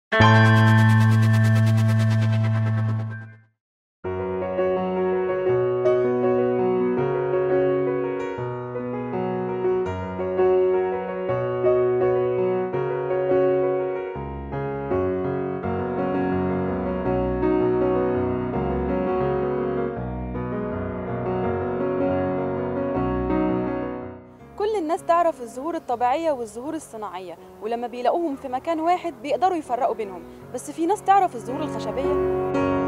كل الناس تعرف الزهور الطبيعية والزهور الصناعية ولما بيلاقوهم في مكان واحد بيقدروا يفرقوا بينهم بس في ناس تعرف الزهور الخشبية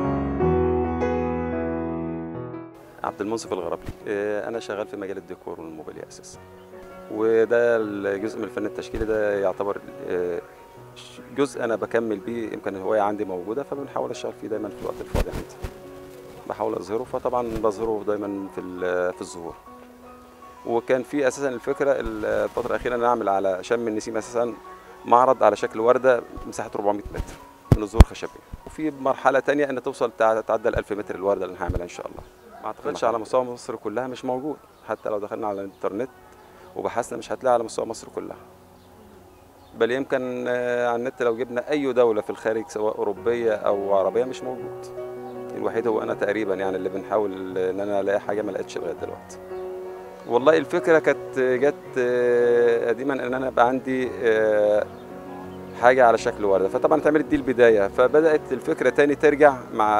عبد المنصف الغربلي آه، انا شغال في مجال الديكور والموبيليا اساسا وده الجزء من الفن التشكيلي ده يعتبر آه، ش- جزء انا بكمل بيه يمكن الهوايه عندي موجوده فبنحاول اشتغل فيه دايما في الوقت الفاضي عندي بحاول اظهره فطبعا بظهره دايما في ال- في الظهور وكان في اساسا الفكره الفتره الاخيره ان اعمل على شم النسيم اساسا معرض على شكل ورده مساحه 400 متر من الزهور الخشبيه وفي مرحله تانية ان توصل تع- تعدى ال 1000 متر الورده اللي هعملها ان شاء الله ما اعتقدش على مستوى مصر كلها مش موجود حتى لو دخلنا على الانترنت وبحثنا مش هتلاقي على مستوى مصر كلها بل يمكن آه، على النت لو جبنا اي دوله في الخارج سواء اوروبيه او عربيه مش موجود الوحيد هو انا تقريبا يعني اللي بنحاول ان انا الاقي حاجه ما لقيتش لغايه دلوقتي والله الفكره كانت جت آه، قديما ان انا يبقى عندي آه، حاجه على شكل ورده فطبعا اتعملت دي البدايه فبدات الفكره تاني ترجع مع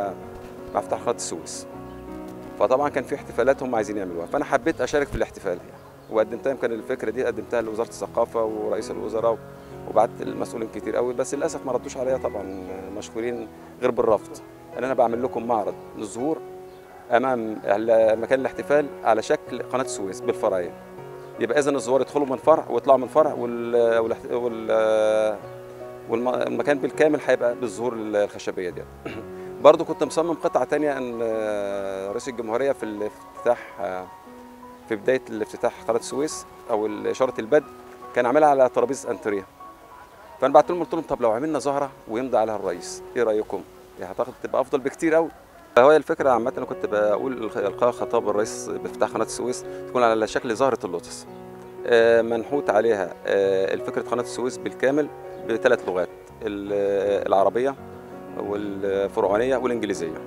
مع افتتاح قناه السويس فطبعا كان في احتفالات هم عايزين يعملوها فانا حبيت اشارك في الاحتفال يعني وقدمتها يمكن الفكره دي قدمتها لوزاره الثقافه ورئيس الوزراء وبعت المسؤولين كتير قوي بس للاسف ما ردوش عليا طبعا مشكورين غير بالرفض ان انا بعمل لكم معرض للظهور امام ال- مكان الاحتفال على شكل قناه السويس بالفرعين يبقى اذا الزوار يدخلوا من فرع ويطلعوا من فرع وال والاحت- وال والمكان بالكامل هيبقى بالزهور الخشبيه دي برضو كنت مصمم قطعه تانية ان آه، رئيس الجمهوريه في الافتتاح آه، في بدايه الافتتاح قناه السويس او اشاره البدء كان عاملها على ترابيزه انتريه فانا بعت لهم قلت لهم طب لو عملنا زهره ويمضي عليها الرئيس ايه رايكم؟ يعني اعتقد تبقى افضل بكتير قوي هو الفكره عامه انا كنت بقول القاء خطاب الرئيس بافتتاح قناه السويس تكون على شكل زهره اللوتس آه، منحوت عليها آه، الفكره قناه السويس بالكامل بثلاث لغات ال- العربيه والفرعونيه والانجليزيه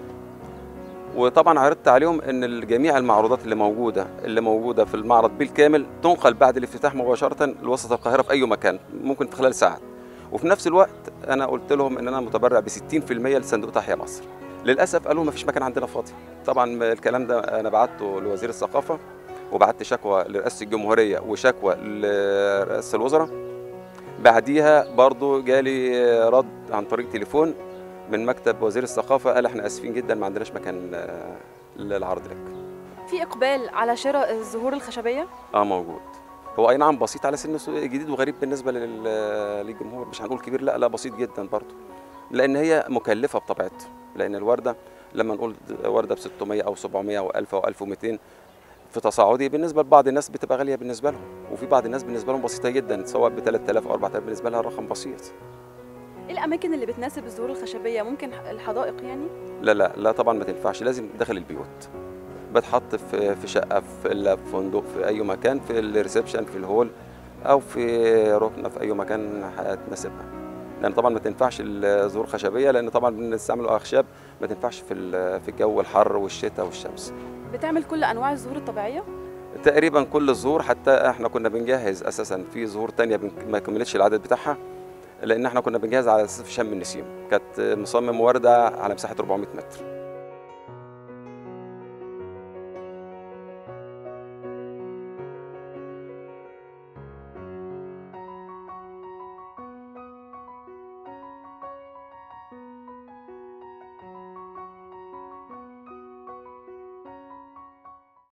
وطبعا عرضت عليهم ان جميع المعروضات اللي موجوده اللي موجوده في المعرض بالكامل تنقل بعد الافتتاح مباشره لوسط القاهره في اي مكان ممكن في خلال ساعات وفي نفس الوقت انا قلت لهم ان انا متبرع ب 60% لصندوق تحيا مصر للاسف قالوا ما فيش مكان عندنا فاضي طبعا الكلام ده انا بعته لوزير الثقافه وبعت شكوى لرئاسه الجمهوريه وشكوى لرئاسه الوزراء بعديها برضو جالي رد عن طريق تليفون من مكتب وزير الثقافه قال احنا اسفين جدا ما عندناش مكان آه، للعرض لك في إقبال على شراء الزهور الخشبية اه موجود هو اي نعم بسيط على سن سو- جديد وغريب بالنسبه لل- للجمهور مش هنقول كبير لا لا بسيط جدا برضه لان هي مكلفه بطبيعتها لان الورده لما نقول ورده ب 600 او 700 او 1000 او 1200 في تصاعدي بالنسبه لبعض الناس بتبقى غاليه بالنسبه لهم وفي بعض الناس بالنسبه لهم بسيطه جدا سواء ب 3000 او 4000 بالنسبه لها الرقم بسيط إيه الأماكن اللي بتناسب الزهور الخشبية ممكن الحدائق يعني لا لا لا طبعا ما تنفعش لازم داخل البيوت بتحط في في شقه في إلا في فندق في اي مكان في الريسبشن في الهول او في ركنه في اي مكان هتناسبها لان طبعا ما تنفعش الزهور خشبيه لان طبعا بنستعمل اخشاب ما تنفعش في ال- في الجو الحر والشتاء والشمس بتعمل كل أنواع الزهور الطبيعية تقريبا كل الزهور حتى احنا كنا بنجهز اساسا في زهور تانية بن- ما كملتش العدد بتاعها لان احنا كنا بنجهز على اساس في شم النسيم كانت مصمم ورده على مساحه 400 متر